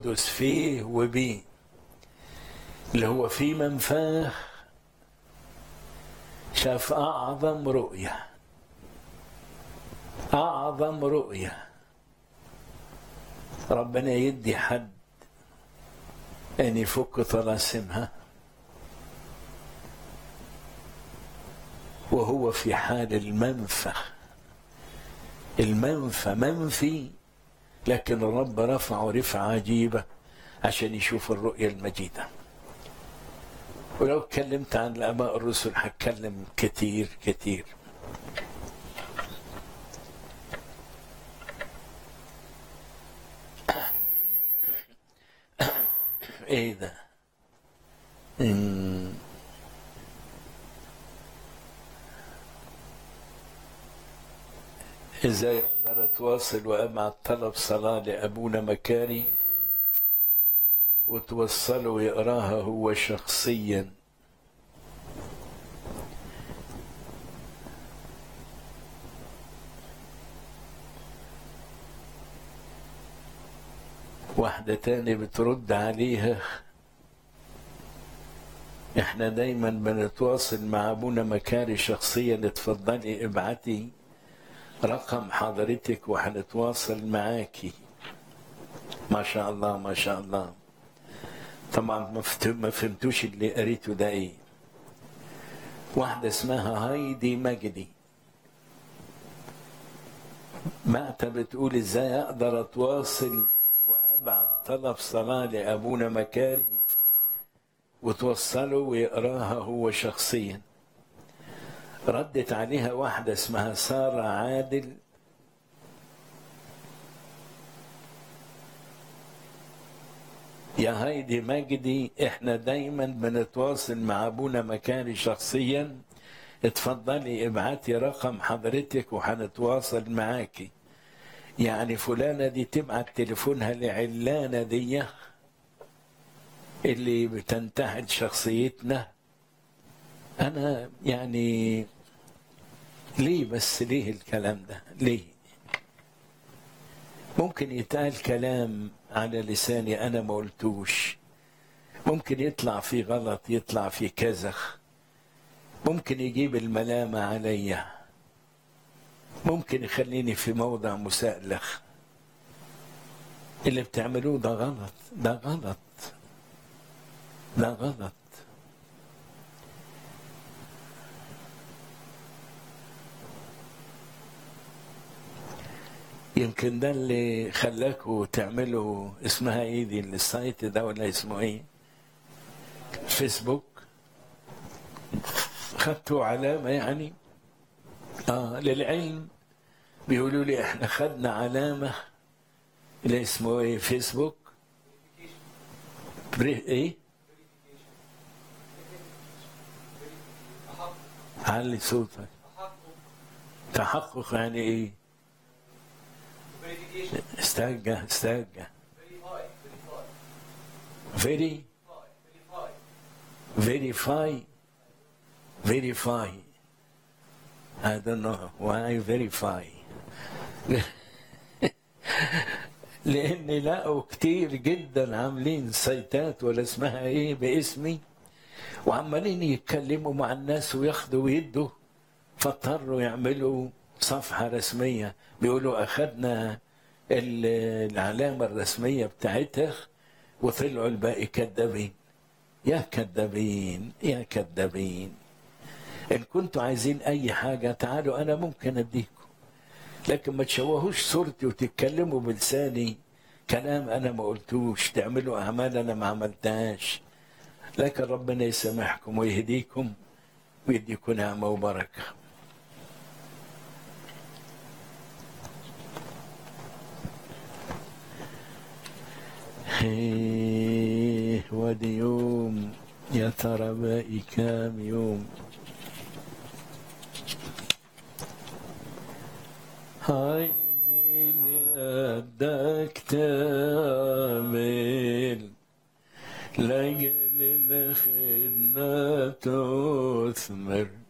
دوس فيه وبيه اللي هو في منفاه شاف أعظم رؤية أعظم رؤية ربنا يدي حد أن يفك طلاسمها وهو في حال المنفى المنفى منفي لكن الرب رفعه رفعة عجيبة عشان يشوف الرؤية المجيدة ولو اتكلمت عن الآباء الرسل هتكلم كتير كتير ايه ده مم. ازاي اقدر اتواصل وابعت طلب صلاه لابونا مكاري وتوصله ويقراها هو شخصيا واحدة تاني بترد عليها احنا دايما بنتواصل مع ابونا مكاري شخصيا اتفضلي ابعتي رقم حضرتك وهنتواصل معاكي ما شاء الله ما شاء الله طبعا ما فهمتوش اللي قريته ده ايه واحدة اسمها هايدي مجدي بعت بتقول ازاي اقدر اتواصل وابعت طلب صلاة لابونا مكاري وتوصله ويقراها هو شخصيا ردت عليها واحدة اسمها سارة عادل يا هايدي مجدي احنا دايما بنتواصل مع ابونا مكاري شخصيا اتفضلي ابعتي رقم حضرتك وهنتواصل معاكي يعني فلانة دي تبعت تليفونها لعلانة دي اللي بتنتهج شخصيتنا انا يعني ليه بس ليه الكلام ده ليه ممكن يتقال كلام على لساني انا ما قلتوش ممكن يطلع في غلط يطلع في كزخ ممكن يجيب الملامة عليا ممكن يخليني في موضع مسألخ اللي بتعملوه ده غلط ده غلط ده غلط يمكن ده اللي خلاكوا تعملوا اسمها ايه دي السايت ده ولا اسمه ايه فيسبوك خدتوا علامة يعني اه للعلم بيقولوا لي احنا خدنا علامة اللي اسمه ايه فيسبوك بري ايه علي صوتك تحقق يعني ايه استرجع استرجع very verify verify I don't know why verify لان لقوا كتير جدا عاملين سيتات ولا اسمها ايه باسمي وعمالين يتكلموا مع الناس وياخدوا ويدوا فاضطروا يعملوا صفحة رسمية بيقولوا أخذنا العلامة الرسمية بتاعتها وطلعوا الباقي كذابين يا كذابين يا كذابين إن كنتوا عايزين أي حاجة تعالوا أنا ممكن أديكم لكن ما تشوهوش صورتي وتتكلموا بلساني كلام أنا ما قلتوش تعملوا أعمال أنا ما عملتهاش لكن ربنا يسامحكم ويهديكم ويديكم نعمة وبركة ايه وادي يوم يا ترى باقي كام يوم عايزين يدك تعمل لاجل الخدمة تثمر